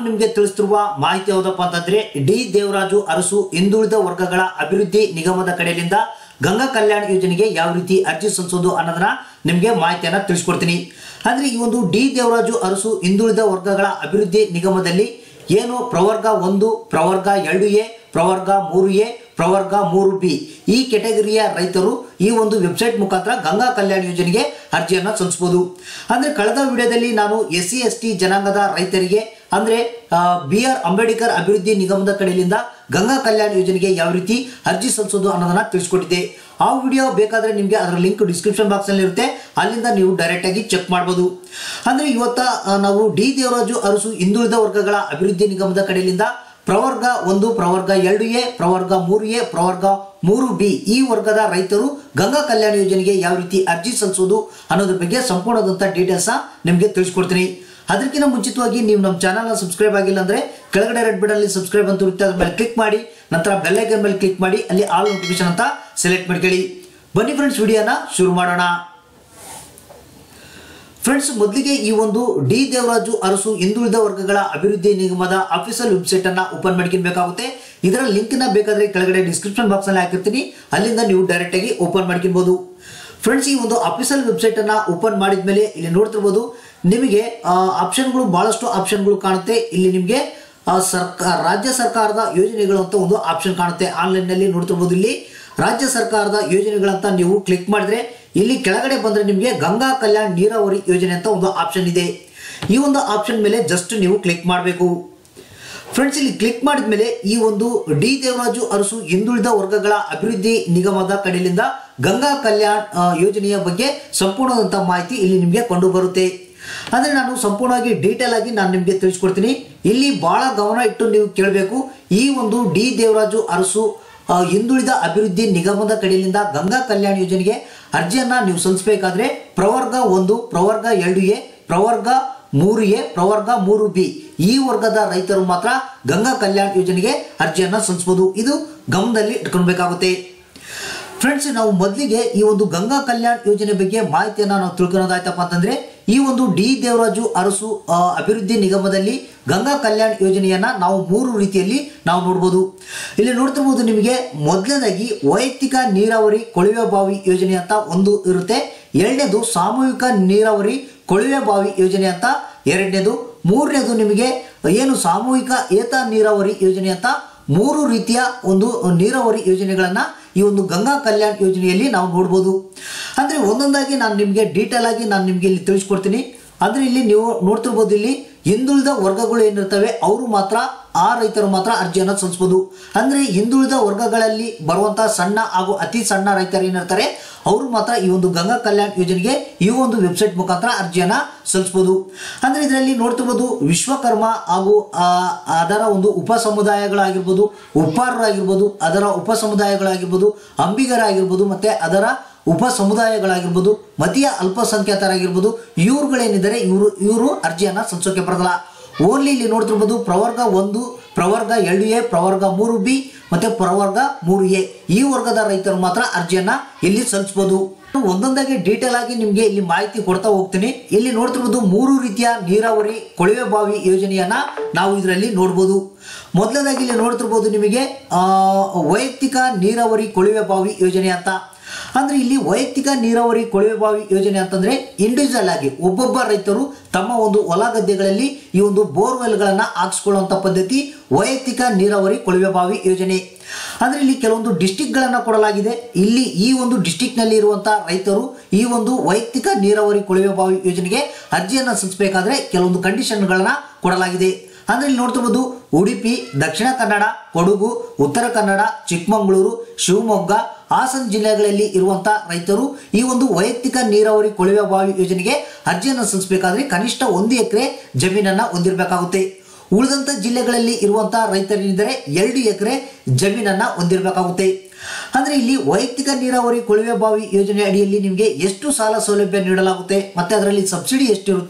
ನಿಮಗೆ ತಿಳಿಸ್ತಿರುವ ಮಾಹಿತಿ ಯಾವುದಪ್ಪ ಅಂತಂದ್ರೆ ಡಿ ದೇವರಾಜು ಅರಸು ಹಿಂದುಳಿದ ವರ್ಗಗಳ ಅಭಿವೃದ್ಧಿ ನಿಗಮದ ಕಡೆಯಿಂದ ಗಂಗಾ ಕಲ್ಯಾಣ ಯೋಜನೆಗೆ ಯಾವ ರೀತಿ ಅರ್ಜಿ ಸಲ್ಲಿಸೋದು ಅನ್ನೋದನ್ನ ನಿಮಗೆ ಮಾಹಿತಿಯನ್ನ ತಿಳಿಸ್ಕೊಡ್ತೀನಿ ಅಂದ್ರೆ ಈ ಒಂದು ಡಿ ದೇವರಾಜು ಅರಸು ಹಿಂದುಳಿದ ವರ್ಗಗಳ ಅಭಿವೃದ್ಧಿ ನಿಗಮದಲ್ಲಿ ಏನು ಪ್ರವರ್ಗ ಒಂದು ಪ್ರವರ್ಗ ಎರಡು ಎ ಪ್ರವರ್ಗ ಮೂರು ಎ ಪ್ರವರ್ಗ ಮೂರು ಬಿ ಈ ಕೆಟಗರಿಯ ರೈತರು ಈ ಒಂದು ವೆಬ್ಸೈಟ್ ಮುಖಾಂತರ ಗಂಗಾ ಕಲ್ಯಾಣ ಯೋಜನೆಗೆ ಅರ್ಜಿಯನ್ನು ಸಲ್ಲಿಸಬಹುದು ಅಂದ್ರೆ ಕಳೆದ ವಿಡಿಯೋದಲ್ಲಿ ನಾನು ಎಸ್ ಸಿ ಎಸ್ ಟಿ ಜನಾಂಗದ ರೈತರಿಗೆ ಅಂದ್ರೆ ಬಿ ಆರ್ ಅಂಬೇಡ್ಕರ್ ಅಭಿವೃದ್ಧಿ ನಿಗಮದ ಕಡೆಯಿಂದ ಗಂಗಾ ಕಲ್ಯಾಣ ಯೋಜನೆಗೆ ಯಾವ ರೀತಿ ಅರ್ಜಿ ಸಲ್ಲಿಸೋದು ಅನ್ನೋದನ್ನ ತಿಳಿಸ್ಕೊಟ್ಟಿದ್ದೆ ಆ ವಿಡಿಯೋ ಬೇಕಾದ್ರೆ ನಿಮಗೆ ಅದರ ಲಿಂಕ್ ಡಿಸ್ಕ್ರಿಪ್ಷನ್ ಬಾಕ್ಸ್ ಅಲ್ಲಿ ಇರುತ್ತೆ ಅಲ್ಲಿಂದ ನೀವು ಡೈರೆಕ್ಟ್ ಆಗಿ ಚೆಕ್ ಮಾಡಬಹುದು ಅಂದ್ರೆ ಇವತ್ತ ಆ, ನಾವು ಡಿ ದೇವರಾಜು ಅರಸು ಹಿಂದುಳಿದ ವರ್ಗಗಳ ಅಭಿವೃದ್ಧಿ ನಿಗಮದ ಕಡೆಯಿಂದ ಪ್ರವರ್ಗ ಒಂದು ಪ್ರವರ್ಗ ಎರಡು ಎ ಪ್ರವರ್ಗ ಮೂರು ಎ ಪ್ರವರ್ಗ ಮೂರು ಬಿ ಈ ವರ್ಗದ ರೈತರು ಗಂಗಾ ಕಲ್ಯಾಣ ಯೋಜನೆಗೆ ಯಾವ ರೀತಿ ಅರ್ಜಿ ಸಲ್ಲಿಸೋದು ಅನ್ನೋದ್ರ ಬಗ್ಗೆ ಸಂಪೂರ್ಣವಾದಂಥ ಡೀಟೇಲ್ಸ್ ನಿಮಗೆ ತಿಳಿಸ್ಕೊಡ್ತೀನಿ ಅದಕ್ಕಿಂತ ಮುಂಚಿತವಾಗಿ ನೀವು ನಮ್ಮ ಚಾನಲ್ನ ಸಬ್ಸ್ಕ್ರೈಬ್ ಆಗಿಲ್ಲ ಅಂದ್ರೆ ಕೆಳಗಡೆ ರೆಡ್ ಬಟನ್ ಅಲ್ಲಿ ಸಬ್ಸ್ಕ್ರೈಬ್ ಅಂತ ಇರುತ್ತೆ ಅದ್ರ ಮೇಲೆ ಕ್ಲಿಕ್ ಮಾಡಿ ನಂತರ ಬೆಲ್ ಐಕನ್ ಮೇಲೆ ಕ್ಲಿಕ್ ಮಾಡಿ ಅಲ್ಲಿ ಆಲ್ ನೋಟಿಫಿಕೇಶನ್ ಅಂತ ಸೆಲೆಕ್ಟ್ ಮಾಡ್ಕೊಳ್ಳಿ ಬನ್ನಿ ಫ್ರೆಂಡ್ಸ್ ವಿಡಿಯೋನ ಶುರು ಮಾಡೋಣ ಫ್ರೆಂಡ್ಸ್ ಮೊದಲಿಗೆ ಈ ಒಂದು ಡಿ ದೇವರಾಜು ಅರಸು ಹಿಂದುಳಿದ ವರ್ಗಗಳ ಅಭಿವೃದ್ಧಿ ನಿಗಮದ ಅಫಿಷಿಯಲ್ ವೆಬ್ಸೈಟ್ ಅನ್ನ ಓಪನ್ ಮಾಡ್ಕೊಬೇಕಾಗುತ್ತೆ ಇದರ ಲಿಂಕ್ ನ ಬೇಕಾದ್ರೆ ಕೆಳಗಡೆ ಡಿಸ್ಕ್ರಿಪ್ಷನ್ ಬಾಕ್ಸ್ ಅಲ್ಲಿ ಹಾಕಿರ್ತೀನಿ ಅಲ್ಲಿಂದ ನೀವು ಡೈರೆಕ್ಟ್ ಆಗಿ ಓಪನ್ ಮಾಡ್ಕೊಬಹುದು ಫ್ರೆಂಡ್ಸ್ ಈ ಒಂದು ಅಫಿಷಿಯಲ್ ವೆಬ್ಸೈಟ್ ಅನ್ನ ಓಪನ್ ಮಾಡಿದ್ಮೇಲೆ ಇಲ್ಲಿ ನೋಡ್ತಿರ್ಬೋದು ನಿಮಗೆ ಆಪ್ಷನ್ಗಳು ಬಹಳಷ್ಟು ಆಪ್ಷನ್ಗಳು ಕಾಣುತ್ತೆ ಇಲ್ಲಿ ನಿಮಗೆ ಸರ್ಕಾರ ರಾಜ್ಯ ಸರ್ಕಾರದ ಯೋಜನೆಗಳು ಅಂತ ಒಂದು ಆಪ್ಷನ್ ಕಾಣುತ್ತೆ ಆನ್ಲೈನ್ ನಲ್ಲಿ ನೋಡ್ತಿರ್ಬೋದು ಇಲ್ಲಿ ರಾಜ್ಯ ಸರ್ಕಾರದ ಯೋಜನೆಗಳಂತ ನೀವು ಕ್ಲಿಕ್ ಮಾಡಿದ್ರೆ ಇಲ್ಲಿ ಕೆಳಗಡೆ ಬಂದ್ರೆ ನಿಮಗೆ ಗಂಗಾ ಕಲ್ಯಾಣ್ ನೀರಾವರಿ ಯೋಜನೆ ಅಂತ ಒಂದು ಆಪ್ಷನ್ ಇದೆ ಈ ಒಂದು ಆಪ್ಷನ್ ಮೇಲೆ ಜಸ್ಟ್ ನೀವು ಕ್ಲಿಕ್ ಮಾಡಬೇಕು ಫ್ರೆಂಡ್ಸ್ ಇಲ್ಲಿ ಕ್ಲಿಕ್ ಮಾಡಿದ ಮೇಲೆ ಈ ಒಂದು ಡಿ ದೇವರಾಜು ಅರಸು ಹಿಂದುಳಿದ ವರ್ಗಗಳ ಅಭಿವೃದ್ಧಿ ನಿಗಮದ ಕಡೆಯಿಂದ ಗಂಗಾ ಕಲ್ಯಾಣ್ ಆ, ಯೋಜನೆಯ ಬಗ್ಗೆ ಸಂಪೂರ್ಣವಾದಂಥ ಮಾಹಿತಿ ಇಲ್ಲಿ ನಿಮಗೆ ಕಂಡು ಬರುತ್ತೆ ಅಂದ್ರೆ ನಾನು ಸಂಪೂರ್ಣವಾಗಿ ಡೀಟೇಲ್ ಆಗಿ ನಾನು ನಿಮಗೆ ತಿಳಿಸ್ಕೊಡ್ತೀನಿ ಇಲ್ಲಿ ಬಹಳ ಗಮನ ಇಟ್ಟು ನೀವು ಕೇಳಬೇಕು ಈ ಒಂದು ಡಿ ದೇವರಾಜು ಅರಸು ಆ, ಹಿಂದುಳಿದ ಅಭಿವೃದ್ಧಿ ನಿಗಮದ ಕಡೆಯಿಂದ ಗಂಗಾ ಕಲ್ಯಾಣ ಯೋಜನೆಗೆ ಅರ್ಜಿಯನ್ನ ನೀವು ಸಲ್ಲಿಸಬೇಕಾದ್ರೆ ಪ್ರವರ್ಗ ಒಂದು ಪ್ರವರ್ಗ ಎರಡು ಎ ಪ್ರವರ್ಗ ಮೂರು ಎ ಪ್ರವರ್ಗ ಮೂರು ಬಿ ಈ ವರ್ಗದ ರೈತರು ಮಾತ್ರ ಗಂಗಾ ಕಲ್ಯಾಣ ಯೋಜನೆಗೆ ಅರ್ಜಿಯನ್ನ ಸಲ್ಲಿಸಬಹುದು ಇದು ಗಮನದಲ್ಲಿ ಇಟ್ಕೊಳ್ಬೇಕಾಗುತ್ತೆ ಫ್ರೆಂಡ್ಸ್ ನಾವು ಮೊದಲಿಗೆ ಈ ಒಂದು ಗಂಗಾ ಕಲ್ಯಾಣ ಯೋಜನೆ ಬಗ್ಗೆ ಮಾಹಿತಿಯನ್ನ ನಾವು ತಿಳ್ಕೊಳ್ಳೋದಾಯ್ತಪ್ಪ ಅಂತಂದ್ರೆ ಈ ಒಂದು ಡಿ ದೇವರಾಜು ಅರಸು ಆ, ಅಭಿವೃದ್ಧಿ ನಿಗಮದಲ್ಲಿ ಗಂಗಾ ಕಲ್ಯಾಣ ಯೋಜನೆಯನ್ನ ನಾವು ಮೂರು ರೀತಿಯಲ್ಲಿ ನಾವು ನೋಡ್ಬೋದು ಇಲ್ಲಿ ನೋಡ್ತಿರ್ಬೋದು ನಿಮಗೆ ಮೊದಲನೇದಾಗಿ ವೈಯಕ್ತಿಕ ನೀರಾವರಿ ಕೊಳವೆ ಬಾವಿ ಯೋಜನೆ ಅಂತ ಒಂದು ಇರುತ್ತೆ ಎರಡನೇದು ಸಾಮೂಹಿಕ ನೀರಾವರಿ ಕೊಳವೆ ಬಾವಿ ಯೋಜನೆ ಅಂತ ಎರಡನೇದು ಮೂರನೇದು ನಿಮಗೆ ಏನು ಸಾಮೂಹಿಕ ಏತ ನೀರಾವರಿ ಯೋಜನೆ ಅಂತ ಮೂರು ರೀತಿಯ ಒಂದು ನೀರಾವರಿ ಯೋಜನೆಗಳನ್ನ ಈ ಒಂದು ಗಂಗಾ ಕಲ್ಯಾಣ ಯೋಜನೆಯಲ್ಲಿ ನಾವು ನೋಡ್ಬೋದು ಅಂದ್ರೆ ಒಂದೊಂದಾಗಿ ನಾನು ನಿಮಗೆ ಡೀಟೇಲ್ ಆಗಿ ನಾನು ನಿಮಗೆ ಇಲ್ಲಿ ತಿಳಿಸ್ಕೊಡ್ತೀನಿ ಅಂದ್ರೆ ಇಲ್ಲಿ ನೀವು ನೋಡ್ತಿರ್ಬೋದು ಇಲ್ಲಿ ಹಿಂದುಳಿದ ವರ್ಗಗಳು ಏನಿರ್ತವೆ ಅವರು ಮಾತ್ರ ಆ ರೈತರು ಮಾತ್ರ ಅರ್ಜಿಯನ್ನು ಸಲ್ಲಿಸಬಹುದು ಅಂದ್ರೆ ಹಿಂದುಳಿದ ವರ್ಗಗಳಲ್ಲಿ ಬರುವಂತಹ ಸಣ್ಣ ಹಾಗೂ ಅತಿ ಸಣ್ಣ ರೈತರು ಏನಿರ್ತಾರೆ ಅವರು ಮಾತ್ರ ಈ ಒಂದು ಗಂಗಾ ಕಲ್ಯಾಣ ಯೋಜನೆಗೆ ಈ ಒಂದು ವೆಬ್ಸೈಟ್ ಮುಖಾಂತರ ಅರ್ಜಿಯನ್ನ ಸಲ್ಲಿಸಬಹುದು ಅಂದ್ರೆ ಇದರಲ್ಲಿ ನೋಡ್ತಿರ್ಬೋದು ವಿಶ್ವಕರ್ಮ ಹಾಗೂ ಆ, ಅದರ ಒಂದು ಉಪ ಸಮುದಾಯಗಳಾಗಿರ್ಬೋದು ಉಪ್ಪಾರರಾಗಿರ್ಬೋದು ಅದರ ಉಪ ಸಮುದಾಯಗಳಾಗಿರ್ಬೋದು ಅಂಬಿಗರಾಗಿರ್ಬೋದು ಮತ್ತೆ ಅದರ ಉಪ ಸಮುದಾಯಗಳಾಗಿರ್ಬೋದು ಮತೀಯ ಅಲ್ಪಸಂಖ್ಯಾತರಾಗಿರ್ಬೋದು ಇವ್ರುಗಳೇನಿದ್ದಾರೆ ಇವರು ಇವರು ಅರ್ಜಿಯನ್ನ ಸಲ್ಲಿಸೋಕೆ ಬರೋದಿಲ್ಲ ಓನ್ಲಿ ಇಲ್ಲಿ ನೋಡ್ತಿರ್ಬೋದು ಪ್ರವರ್ಗ ಒಂದು ಪ್ರವರ್ಗ ಎರಡು ಎ ಪ್ರವರ್ಗ ಮೂರು ಬಿ ಮತ್ತೆ ಪ್ರವರ್ಗ ಮೂರು ಎ ಈ ವರ್ಗದ ರೈತರು ಮಾತ್ರ ಅರ್ಜಿಯನ್ನ ಇಲ್ಲಿ ಸಲ್ಲಿಸಬಹುದು ಒಂದೊಂದಾಗಿ ಡೀಟೇಲ್ ಆಗಿ ನಿಮಗೆ ಇಲ್ಲಿ ಮಾಹಿತಿ ಕೊಡ್ತಾ ಹೋಗ್ತೀನಿ ಇಲ್ಲಿ ನೋಡ್ತಿರ್ಬೋದು ಮೂರು ರೀತಿಯ ನೀರಾವರಿ ಕೊಳವೆ ಬಾವಿ ಯೋಜನೆಯನ್ನ ನಾವು ಇದರಲ್ಲಿ ನೋಡ್ಬೋದು ಮೊದಲನೇದಾಗಿ ಇಲ್ಲಿ ನೋಡ್ತಿರ್ಬೋದು ನಿಮಗೆ ಆ, ವೈಯಕ್ತಿಕ ನೀರಾವರಿ ಕೊಳವೆ ಬಾವಿ ಯೋಜನೆ ಅಂತ ಅಂದ್ರೆ ಇಲ್ಲಿ ವೈಯಕ್ತಿಕ ನೀರಾವರಿ ಕೊಳವೆ ಬಾವಿ ಯೋಜನೆ ಅಂತಂದ್ರೆ ಇಂಡಿವಿಜುವಲ್ ಆಗಿ ಒಬ್ಬೊಬ್ಬ ರೈತರು ತಮ್ಮ ಒಂದು ಹೊಲ ಗದ್ದೆಗಳಲ್ಲಿ ಈ ಒಂದು ಬೋರ್ವೆಲ್ಗಳನ್ನ ಹಾಕ್ಸ್ಕೊಳ್ಳುವಂತ ಪದ್ಧತಿ ವೈಯಕ್ತಿಕ ನೀರಾವರಿ ಕೊಳವೆ ಬಾವಿ ಯೋಜನೆ ಅಂದ್ರೆ ಇಲ್ಲಿ ಕೆಲವೊಂದು ಡಿಸ್ಟಿಕ್ ಗಳನ್ನ ಕೊಡಲಾಗಿದೆ ಇಲ್ಲಿ ಈ ಒಂದು ಡಿಸ್ಟಿಕ್ ನಲ್ಲಿ ಇರುವಂತಹ ರೈತರು ಈ ಒಂದು ವೈಯಕ್ತಿಕ ನೀರಾವರಿ ಕೊಳವೆ ಬಾವಿ ಯೋಜನೆಗೆ ಅರ್ಜಿಯನ್ನ ಸಲ್ಲಿಸಬೇಕಾದ್ರೆ ಕೆಲವೊಂದು ಕಂಡೀಷನ್ಗಳನ್ನ ಕೊಡಲಾಗಿದೆ ಅಂದ್ರೆ ಇಲ್ಲಿ ನೋಡ್ತಿರ್ಬೋದು ಉಡುಪಿ ದಕ್ಷಿಣ ಕನ್ನಡ ಕೊಡಗು ಉತ್ತರ ಕನ್ನಡ ಚಿಕ್ಕಮಗಳೂರು ಶಿವಮೊಗ್ಗ ಹಾಸನ ಜಿಲ್ಲೆಗಳಲ್ಲಿ ಇರುವಂತಹ ರೈತರು ಈ ಒಂದು ವೈಯಕ್ತಿಕ ನೀರಾವರಿ ಕೊಳವೆ ಬಾವಿ ಯೋಜನೆಗೆ ಅರ್ಜಿಯನ್ನು ಸಲ್ಲಿಸಬೇಕಾದ್ರೆ ಕನಿಷ್ಠ ಒಂದು ಎಕರೆ ಜಮೀನನ್ನ ಹೊಂದಿರಬೇಕಾಗುತ್ತೆ ಉಳಿದಂತ ಜಿಲ್ಲೆಗಳಲ್ಲಿ ಇರುವಂತಹ ರೈತರೇನಿದ್ದಾರೆ ಎರಡು ಎಕರೆ ಜಮೀನನ್ನ ಹೊಂದಿರಬೇಕಾಗುತ್ತೆ ಅಂದ್ರೆ ಇಲ್ಲಿ ವೈಯಕ್ತಿಕ ನೀರಾವರಿ ಕೊಳವೆ ಬಾವಿ ಯೋಜನೆ ಅಡಿಯಲ್ಲಿ ನಿಮಗೆ ಎಷ್ಟು ಸಾಲ ಸೌಲಭ್ಯ ನೀಡಲಾಗುತ್ತೆ ಮತ್ತೆ ಅದರಲ್ಲಿ ಸಬ್ಸಿಡಿ ಎಷ್ಟಿರುತ್ತೆ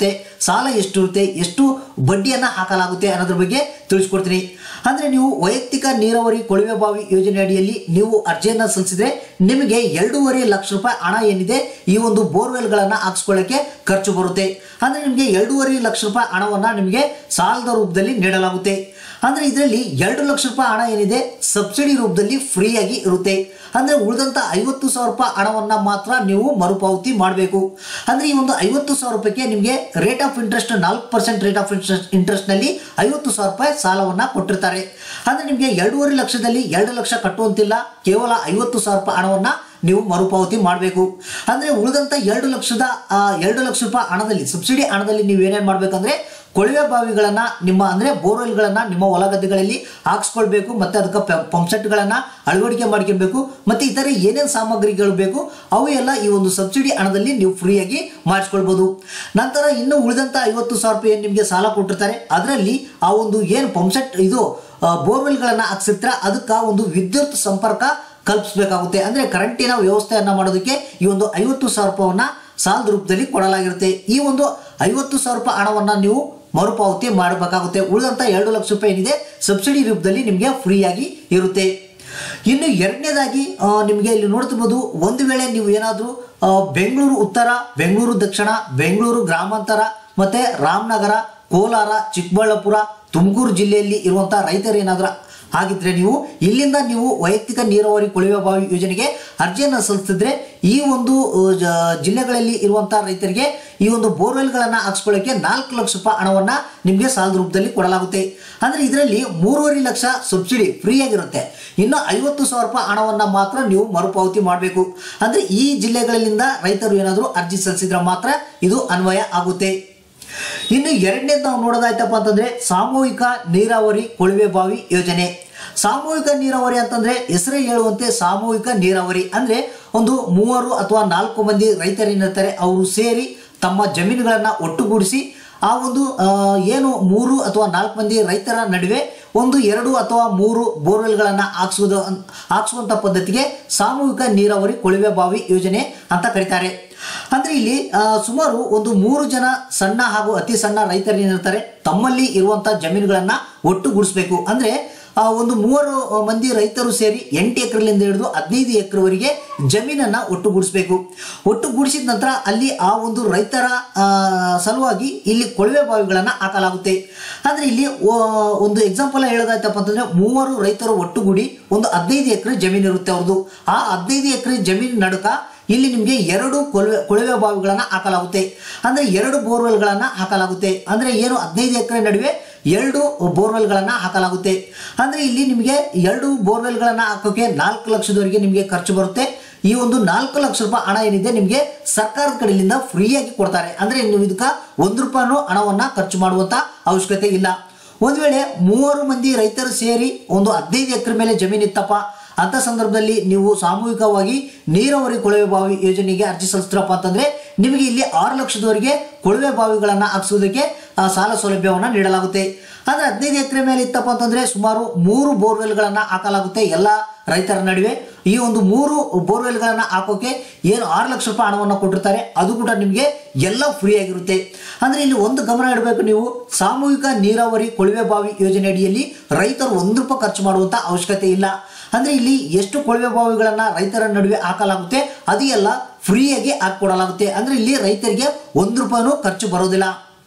ಸಾಲ ಎಷ್ಟು ಇರುತ್ತೆ ಎಷ್ಟು ಬಡ್ಡಿಯನ್ನು ಹಾಕಲಾಗುತ್ತೆ ಅನ್ನೋದ್ರ ಬಗ್ಗೆ ತಿಳಿಸ್ಕೊಡ್ತೀನಿ ಅಂದರೆ ನೀವು ವೈಯಕ್ತಿಕ ನೀರಾವರಿ ಕೊಳವೆ ಬಾವಿ ಯೋಜನೆ ಅಡಿಯಲ್ಲಿ ನೀವು ಅರ್ಜಿಯನ್ನು ಸಲ್ಲಿಸಿದ್ರೆ ನಿಮಗೆ ಎರಡೂವರೆ ಲಕ್ಷ ರೂಪಾಯಿ ಹಣ ಏನಿದೆ ಈ ಒಂದು ಬೋರ್ವೆಲ್ಗಳನ್ನು ಹಾಕ್ಸ್ಕೊಳ್ಳೋಕ್ಕೆ ಖರ್ಚು ಬರುತ್ತೆ ಅಂದರೆ ನಿಮಗೆ ಎರಡೂವರೆ ಲಕ್ಷ ರೂಪಾಯಿ ಹಣವನ್ನು ನಿಮಗೆ ಸಾಲದ ರೂಪದಲ್ಲಿ ನೀಡಲಾಗುತ್ತೆ ಅಂದರೆ ಇದರಲ್ಲಿ ಎರಡು ಲಕ್ಷ ರೂಪಾಯಿ ಹಣ ಏನಿದೆ ಸಬ್ಸಿಡಿ ರೂಪದಲ್ಲಿ ಫ್ರೀಯಾಗಿ ಇರುತ್ತೆ ಅಂದರೆ ಉಳಿದಂಥ ಐವತ್ತು ಸಾವಿರ ರೂಪಾಯಿ ಹಣವನ್ನು ಮಾತ್ರ ನೀವು ಮರುಪಾವತಿ ಮಾಡಬೇಕು ಅಂದರೆ ಈ ಒಂದು ಐವತ್ತು ಸಾವಿರ ರೂಪಾಯಿಗೆ ನಿಮಗೆ ರೇಟ್ ಆಫ್ ಇಂಟ್ರೆಸ್ಟ್ ನಾಲ್ಕು ಪರ್ಸೆಂಟ್ ರೇಟ್ ಆಫ್ ಇಂಟ್ರೆಸ್ಟ್ ಇಂಟ್ರೆಸ್ಟ್ನಲ್ಲಿ ಐವತ್ತು ಸಾವಿರ ರೂಪಾಯಿ ಸಾಲವನ್ನು ಕೊಟ್ಟಿರ್ತಾರೆ ಅಂದರೆ ನಿಮಗೆ ಎರಡೂವರೆ ಲಕ್ಷದಲ್ಲಿ ಎರಡು ಲಕ್ಷ ಕಟ್ಟುವಂತಿಲ್ಲ ಕೇವಲ ಐವತ್ತು ಸಾವಿರ ರೂಪಾಯಿ ಹಣವನ್ನು ನೀವು ಮರುಪಾವತಿ ಮಾಡಬೇಕು ಅಂದರೆ ಉಳಿದಂಥ ಎರಡು ಲಕ್ಷದ ಆ, ಎರಡು ಲಕ್ಷ ರೂಪಾಯಿ ಹಣದಲ್ಲಿ ಸಬ್ಸಿಡಿ ಹಣದಲ್ಲಿ ನೀವು ಏನೇನು ಮಾಡಬೇಕಂದ್ರೆ ಕೊಳವೆ ಬಾವಿಗಳನ್ನು ನಿಮ್ಮ ಅಂದರೆ ಬೋರ್ವೆಲ್ಗಳನ್ನು ನಿಮ್ಮ ಹೊಲ ಗದ್ದೆಗಳಲ್ಲಿ ಹಾಕ್ಸ್ಕೊಳ್ಬೇಕು ಮತ್ತು ಅದಕ್ಕೆ ಪಂಪ್ಸೆಟ್ಗಳನ್ನು ಅಳವಡಿಕೆ ಮಾಡ್ಕೊಬೇಕು ಮತ್ತು ಇತರೆ ಏನೇನು ಸಾಮಗ್ರಿಗಳು ಬೇಕು ಅವು ಎಲ್ಲ ಈ ಒಂದು ಸಬ್ಸಿಡಿ ಹಣದಲ್ಲಿ ನೀವು ಫ್ರೀಯಾಗಿ ಮಾಡಿಸ್ಕೊಳ್ಬೋದು ನಂತರ ಇನ್ನು ಉಳಿದಂಥ ಐವತ್ತು ಸಾವಿರ ರೂಪಾಯಿ ಏನು ನಿಮಗೆ ಸಾಲ ಕೊಟ್ಟಿರ್ತಾರೆ ಅದರಲ್ಲಿ ಆ ಒಂದು ಏನು ಪಂಪ್ಸೆಟ್ ಇದು ಬೋರ್ವೆಲ್ಗಳನ್ನು ಹಾಕ್ಸಿರ್ತಾರೆ ಅದಕ್ಕೆ ಒಂದು ವಿದ್ಯುತ್ ಸಂಪರ್ಕ ಕಲ್ಪಿಸಬೇಕಾಗುತ್ತೆ ಅಂದರೆ ಕರೆಂಟಿನ ವ್ಯವಸ್ಥೆಯನ್ನು ಮಾಡೋದಕ್ಕೆ ಈ ಒಂದು ಐವತ್ತು ಸಾವಿರ ರೂಪಾಯಿನ ಸಾಲದ ರೂಪದಲ್ಲಿ ಕೊಡಲಾಗಿರುತ್ತೆ ಈ ಒಂದು ಐವತ್ತು ಸಾವಿರ ರೂಪಾಯಿ ಹಣವನ್ನು ನೀವು ಮರುಪಾವತಿ ಮಾಡಬೇಕಾಗುತ್ತೆ ಉಳಿದಂಥ ಎರಡು ಲಕ್ಷ ರೂಪಾಯಿ ಏನಿದೆ ಸಬ್ಸಿಡಿ ರೂಪದಲ್ಲಿ ನಿಮಗೆ ಫ್ರೀಯಾಗಿ ಇರುತ್ತೆ ಇನ್ನು ಎರಡನೇದಾಗಿ ಆ, ನಿಮಗೆ ಇಲ್ಲಿ ನೋಡ್ತಿರ್ಬೋದು ಒಂದು ವೇಳೆ ನೀವು ಏನಾದರೂ ಬೆಂಗಳೂರು ಉತ್ತರ ಬೆಂಗಳೂರು ದಕ್ಷಿಣ ಬೆಂಗಳೂರು ಗ್ರಾಮಾಂತರ ಮತ್ತು ರಾಮನಗರ ಕೋಲಾರ ಚಿಕ್ಕಬಳ್ಳಾಪುರ ತುಮಕೂರು ಜಿಲ್ಲೆಯಲ್ಲಿ ಇರುವಂಥ ರೈತರು ಏನಾದರೂ ಹಾಗಿದ್ರೆ ನೀವು ಇಲ್ಲಿಂದ ನೀವು ವೈಯಕ್ತಿಕ ನೀರಾವರಿ ಕೊಳವೆ ಬಾವಿ ಯೋಜನೆಗೆ ಅರ್ಜಿಯನ್ನು ಸಲ್ಲಿಸಿದ್ರೆ ಈ ಒಂದು ಅ, ಜ- ಜಿಲ್ಲೆಗಳಲ್ಲಿ ಇರುವಂತಹ ರೈತರಿಗೆ ಈ ಒಂದು ಬೋರ್ವೆಲ್ಗಳನ್ನು ಹಾಕ್ಸ್ಕೊಳ್ಳೋಕೆ ನಾಲ್ಕು ಲಕ್ಷ ರೂಪಾಯಿ ಹಣವನ್ನು ನಿಮಗೆ ಸಾಲದ ರೂಪದಲ್ಲಿ ಕೊಡಲಾಗುತ್ತೆ ಅಂದರೆ ಇದರಲ್ಲಿ ಮೂರುವರೆ ಲಕ್ಷ ಸಬ್ಸಿಡಿ ಫ್ರೀ ಆಗಿರುತ್ತೆ ಇನ್ನು ಐವತ್ತು ಸಾವಿರ ರೂಪಾಯಿ ಹಣವನ್ನು ಮಾತ್ರ ನೀವು ಮರುಪಾವತಿ ಮಾಡಬೇಕು ಅಂದರೆ ಈ ಜಿಲ್ಲೆಗಳಿಂದ ರೈತರು ಏನಾದರೂ ಅರ್ಜಿ ಸಲ್ಲಿಸಿದ್ರೆ ಮಾತ್ರ ಇದು ಅನ್ವಯ ಆಗುತ್ತೆ ಇನ್ನು ಎರಡನೇದು ನಾವು ನೋಡೋದಾಯ್ತಪ್ಪ ಅಂತಂದ್ರೆ ಸಾಮೂಹಿಕ ನೀರಾವರಿ ಕೊಳವೆ ಬಾವಿ ಯೋಜನೆ ಸಾಮೂಹಿಕ ನೀರಾವರಿ ಅಂತಂದ್ರೆ ಹೆಸರೇ ಹೇಳುವಂತೆ ಸಾಮೂಹಿಕ ನೀರಾವರಿ ಅಂದ್ರೆ ಒಂದು ಮೂವರು ಅಥವಾ ನಾಲ್ಕು ಮಂದಿ ರೈತರೇನಿರ್ತಾರೆ ಅವರು ಸೇರಿ ತಮ್ಮ ಜಮೀನುಗಳನ್ನು ಒಟ್ಟುಗೂಡಿಸಿ ಆ ಒಂದು ಆ, ಏನು ಮೂರು ಅಥವಾ ನಾಲ್ಕು ಮಂದಿ ರೈತರ ನಡುವೆ ಒಂದು ಎರಡು ಅಥವಾ ಮೂರು ಬೋರ್ವೆಲ್ಗಳನ್ನು ಹಾಕ್ಸುವುದು ಹಾಕ್ಸುವಂಥ ಪದ್ಧತಿಗೆ ಸಾಮೂಹಿಕ ನೀರಾವರಿ ಕೊಳವೆ ಬಾವಿ ಯೋಜನೆ ಅಂತ ಕರೀತಾರೆ ಅಂದ್ರೆ ಇಲ್ಲಿ ಆ, ಸುಮಾರು ಒಂದು ಮೂರು ಜನ ಸಣ್ಣ ಹಾಗೂ ಅತಿ ಸಣ್ಣ ರೈತರು ಏನಿರ್ತಾರೆ ತಮ್ಮಲ್ಲಿ ಇರುವಂತ ಜಮೀನುಗಳನ್ನ ಒಟ್ಟುಗೂಡಿಸ್ಬೇಕು ಅಂದ್ರೆ ಆ, ಒಂದು ಮೂವರು ಮಂದಿ ರೈತರು ಸೇರಿ ಎಂಟು ಎಕರೆಲಿಂದ ಹಿಡಿದು ಹದಿನೈದು ಎಕರೆವರೆಗೆ ಜಮೀನನ್ನ ಒಟ್ಟುಗೂಡಿಸ್ಬೇಕು ಒಟ್ಟುಗೂಡಿಸಿದ ನಂತರ ಅಲ್ಲಿ ಆ ಒಂದು ರೈತರ ಆ, ಸಲುವಾಗಿ ಇಲ್ಲಿ ಕೊಳವೆ ಬಾವಿಗಳನ್ನ ಹಾಕಲಾಗುತ್ತೆ ಅಂದ್ರೆ ಇಲ್ಲಿ ಓ- ಒಂದು ಎಕ್ಸಾಂಪಲ್ ಹೇಳೋದಾಯ್ತಪ್ಪ ಅಂತಂದ್ರೆ ಮೂವರು ರೈತರು ಒಟ್ಟುಗೂಡಿ ಒಂದು ಹದಿನೈದು ಎಕರೆ ಜಮೀನು ಇರುತ್ತೆ ಅವ್ರದ್ದು ಆ ಹದಿನೈದು ಎಕರೆ ಜಮೀನು ನಡುಕ ಇಲ್ಲಿ ನಿಮಗೆ ಎರಡು ಕೊಳವೆ ಕೊಳವೆ ಬಾವಿಗಳನ್ನು ಹಾಕಲಾಗುತ್ತೆ ಅಂದ್ರೆ ಎರಡು ಬೋರ್ವೆಲ್ಗಳನ್ನು ಹಾಕಲಾಗುತ್ತೆ ಅಂದ್ರೆ ಏನು ಹದಿನೈದು ಎಕರೆ ನಡುವೆ ಎರಡು ಬೋರ್ವೆಲ್ಗಳನ್ನು ಹಾಕಲಾಗುತ್ತೆ ಅಂದ್ರೆ ಇಲ್ಲಿ ನಿಮಗೆ ಎರಡು ಬೋರ್ವೆಲ್ಗಳನ್ನು ಹಾಕೋಕೆ ನಾಲ್ಕು ಲಕ್ಷದವರೆಗೆ ನಿಮಗೆ ಖರ್ಚು ಬರುತ್ತೆ ಈ ಒಂದು ನಾಲ್ಕು ಲಕ್ಷ ರೂಪಾಯಿ ಹಣ ಏನಿದೆ ನಿಮಗೆ ಸರ್ಕಾರದ ಕಡೆಯಿಂದ ಫ್ರೀಯಾಗಿ ಕೊಡ್ತಾರೆ ಅಂದ್ರೆ ನೀವು ಇದಕ್ಕೆ ಒಂದು ರೂಪಾಯಿನೂ ಹಣವನ್ನ ಖರ್ಚು ಮಾಡುವಂತ ಅವಶ್ಯಕತೆ ಇಲ್ಲ ಒಂದು ವೇಳೆ ಮೂವರು ಮಂದಿ ರೈತರು ಸೇರಿ ಒಂದು ಹದಿನೈದು ಎಕರೆ ಮೇಲೆ ಜಮೀನು ಇತ್ತಪ್ಪ ಅಂತ ಸಂದರ್ಭದಲ್ಲಿ ನೀವು ಸಾಮೂಹಿಕವಾಗಿ ನೀರಾವರಿ ಕೊಳವೆ ಬಾವಿ ಯೋಜನೆಗೆ ಅರ್ಜಿ ಸಲ್ಲಿಸ್ತೀರಪ್ಪ ಅಂತಂದ್ರೆ ನಿಮಗೆ ಇಲ್ಲಿ ಆರು ಲಕ್ಷದವರೆಗೆ ಕೊಳವೆ ಬಾವಿಗಳನ್ನು ಹಾಕ್ಸೋದಕ್ಕೆ ಆ, ಸಾಲ ಸೌಲಭ್ಯವನ್ನು ನೀಡಲಾಗುತ್ತೆ ಅಂದ್ರೆ ಹದಿನೈದು ಎಕರೆ ಮೇಲೆ ಇತ್ತಪ್ಪ ಅಂತಂದ್ರೆ ಸುಮಾರು ಮೂರು ಬೋರ್ವೆಲ್ಗಳನ್ನು ಹಾಕಲಾಗುತ್ತೆ ಎಲ್ಲ ರೈತರ ನಡುವೆ ಈ ಒಂದು ಮೂರು ಬೋರ್ವೆಲ್ಗಳನ್ನು ಹಾಕೋಕೆ ಏನು ಆರು ಲಕ್ಷ ರೂಪಾಯಿ ಹಣವನ್ನು ಕೊಟ್ಟಿರ್ತಾರೆ ಅದು ಕೂಡ ನಿಮಗೆ ಎಲ್ಲ ಫ್ರೀ ಆಗಿರುತ್ತೆ ಅಂದ್ರೆ ಇಲ್ಲಿ ಒಂದು ಗಮನ ಇಡಬೇಕು ನೀವು ಸಾಮೂಹಿಕ ನೀರಾವರಿ ಕೊಳವೆ ಬಾವಿ ಯೋಜನೆ ಅಡಿಯಲ್ಲಿ ರೈತರು ಒಂದು ರೂಪಾಯಿ ಖರ್ಚು ಮಾಡುವಂತ ಅವಶ್ಯಕತೆ ಇಲ್ಲ ಅಂದ್ರೆ ಇಲ್ಲಿ ಎಷ್ಟು ಕೊಳವೆ ಬಾವಿಗಳನ್ನ ರೈತರ ನಡುವೆ ಹಾಕಲಾಗುತ್ತೆ ಅದು ಎಲ್ಲ ಫ್ರೀಯಾಗಿ ಹಾಕೊಡಲಾಗುತ್ತೆ ಅಂದ್ರೆ ಇಲ್ಲಿ ರೈತರಿಗೆ ಒಂದು ರೂಪಾಯಿನೂ ಖರ್ಚು ಬರೋದಿಲ್ಲ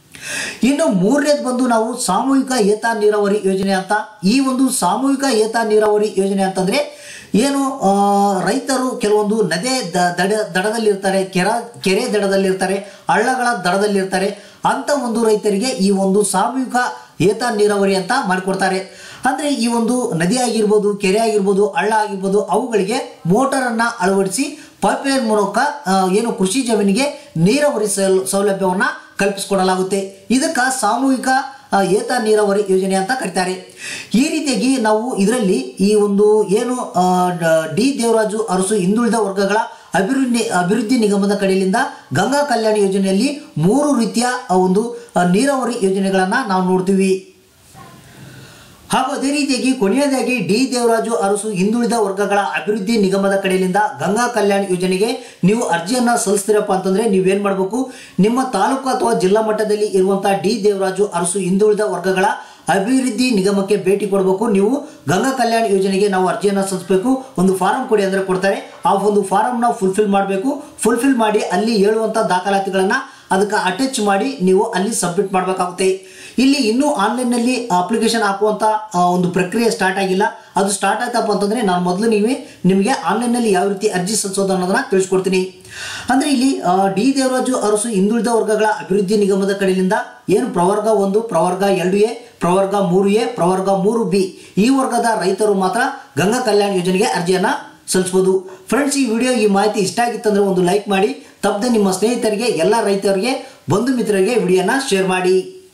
ಇನ್ನು ಮೂರನೇದು ಬಂದು ನಾವು ಸಾಮೂಹಿಕ ಏತ ನೀರಾವರಿ ಯೋಜನೆ ಅಂತ ಈ ಒಂದು ಸಾಮೂಹಿಕ ಏತ ನೀರಾವರಿ ಯೋಜನೆ ಅಂತಂದ್ರೆ ಏನು ಆ, ರೈತರು ಕೆಲವೊಂದು ನದಿ ದ- ದಡ ದಡದಲ್ಲಿರ್ತಾರೆ ಕೆರ ಕೆರೆ ದಡದಲ್ಲಿರ್ತಾರೆ ಹಳ್ಳಗಳ ದಡದಲ್ಲಿರ್ತಾರೆ ಅಂತ ಒಂದು ರೈತರಿಗೆ ಈ ಒಂದು ಸಾಮೂಹಿಕ ಏತ ನೀರಾವರಿ ಅಂತ ಮಾಡಿಕೊಡ್ತಾರೆ ಅಂದ್ರೆ ಈ ಒಂದು ನದಿ ಆಗಿರ್ಬೋದು ಕೆರೆ ಆಗಿರ್ಬೋದು ಹಳ್ಳ ಆಗಿರ್ಬೋದು ಅವುಗಳಿಗೆ ಮೋಟರನ್ನ ಅಳವಡಿಸಿ ಪೈಪ್ಲೈನ್ ಮೂಲಕ ಆ, ಏನು ಕೃಷಿ ಜಮೀನಿಗೆ ನೀರಾವರಿ ಸೌಲ್- ಸೌಲಭ್ಯವನ್ನ ಕಲ್ಪಿಸಿಕೊಡಲಾಗುತ್ತೆ ಇದಕ್ಕೆ ಸಾಮೂಹಿಕ ಆ, ಏತ ನೀರಾವರಿ ಯೋಜನೆ ಅಂತ ಕರೀತಾರೆ ಈ ರೀತಿಯಾಗಿ ನಾವು ಇದರಲ್ಲಿ ಈ ಒಂದು ಏನು ಆ, ಡ- ಡಿ ದೇವರಾಜು ಅರಸು ಹಿಂದುಳಿದ ವರ್ಗಗಳ ಅಭಿವೃದ್ಧಿ ಅಭಿವೃದ್ಧಿ ನಿಗಮದ ಕಡೆಯಿಂದ ಗಂಗಾ ಕಲ್ಯಾಣ ಯೋಜನೆಯಲ್ಲಿ ಮೂರು ರೀತಿಯ ಆ, ಒಂದು ಆ, ನೀರಾವರಿ ಯೋಜನೆಗಳನ್ನ ನಾವು ನೋಡ್ತೀವಿ ಹಾಗೂ ಅದೇ ರೀತಿಯಾಗಿ ಕೊನೆಯದಾಗಿ ಡಿ ದೇವರಾಜು ಅರಸು ಹಿಂದುಳಿದ ವರ್ಗಗಳ ಅಭಿವೃದ್ಧಿ ನಿಗಮದ ಕಡೆಯಿಂದ ಗಂಗಾ ಕಲ್ಯಾಣ ಯೋಜನೆಗೆ ನೀವು ಅರ್ಜಿಯನ್ನ ಸಲ್ಲಿಸ್ತೀರಪ್ಪ ಅಂತಂದ್ರೆ ನೀವೇನ್ ಮಾಡಬೇಕು ನಿಮ್ಮ ತಾಲೂಕು ಅಥವಾ ಜಿಲ್ಲಾ ಮಟ್ಟದಲ್ಲಿ ಇರುವಂತಹ ಡಿ ದೇವರಾಜು ಅರಸು ಹಿಂದುಳಿದ ವರ್ಗಗಳ ಅಭಿವೃದ್ಧಿ ನಿಗಮಕ್ಕೆ ಭೇಟಿ ಕೊಡಬೇಕು ನೀವು ಗಂಗಾ ಕಲ್ಯಾಣ ಯೋಜನೆಗೆ ನಾವು ಅರ್ಜಿಯನ್ನು ಸಲ್ಲಿಸಬೇಕು ಒಂದು ಫಾರಂ ಕೊಡಿ ಅಂದ್ರೆ ಕೊಡ್ತಾರೆ ಆ ಒಂದು ಫಾರಮ್ನ ಫುಲ್ಫಿಲ್ ಮಾಡಬೇಕು ಫುಲ್ಫಿಲ್ ಮಾಡಿ ಅಲ್ಲಿ ಹೇಳುವಂಥ ದಾಖಲಾತಿಗಳನ್ನು ಅದಕ್ಕೆ ಅಟ್ಯಾಚ್ ಮಾಡಿ ನೀವು ಅಲ್ಲಿ ಸಬ್ಮಿಟ್ ಮಾಡಬೇಕಾಗುತ್ತೆ ಇಲ್ಲಿ ಇನ್ನೂ ಆನ್ಲೈನ್ನಲ್ಲಿ ಅಪ್ಲಿಕೇಶನ್ ಹಾಕುವಂಥ ಆ, ಒಂದು ಪ್ರಕ್ರಿಯೆ ಸ್ಟಾರ್ಟ್ ಆಗಿಲ್ಲ ಅದು ಸ್ಟಾರ್ಟ್ ಆಯ್ತಪ್ಪ ಅಂತಂದ್ರೆ ನಾನು ಮೊದಲು ನೀವೇ ನಿಮಗೆ ಆನ್ಲೈನ್ನಲ್ಲಿ ಯಾವ ರೀತಿ ಅರ್ಜಿ ಸಲ್ಲಿಸೋದು ಅನ್ನೋದನ್ನ ತಿಳಿಸ್ಕೊಡ್ತೀನಿ ಅಂದ್ರೆ ಇಲ್ಲಿ ಆ, ಡಿ ದೇವರಾಜು ಅರಸು ಹಿಂದುಳಿದ ವರ್ಗಗಳ ಅಭಿವೃದ್ಧಿ ನಿಗಮದ ಕಡೆಯಿಂದ ಏನು ಪ್ರವರ್ಗ ಒಂದು ಪ್ರವರ್ಗ ಎರಡು ಎ ಪ್ರವರ್ಗ ಮೂರು ಎ ಪ್ರವರ್ಗ ಮೂರು ಬಿ ಈ ವರ್ಗದ ರೈತರು ಮಾತ್ರ ಗಂಗಾ ಕಲ್ಯಾಣ ಯೋಜನೆಗೆ ಅರ್ಜಿಯನ್ನ ಸಲ್ಲಿಸಬಹುದು ಫ್ರೆಂಡ್ಸ್ ಈ ವಿಡಿಯೋ ಈ ಮಾಹಿತಿ ಇಷ್ಟ ಆಗಿತ್ತಂದ್ರೆ ಒಂದು ಲೈಕ್ ಮಾಡಿ ತಪ್ಪದೆ ನಿಮ್ಮ ಸ್ನೇಹಿತರಿಗೆ ಎಲ್ಲ ರೈತರಿಗೆ ಬಂಧು ಮಿತ್ರರಿಗೆ ವಿಡಿಯೋನ ಶೇರ್ ಮಾಡಿ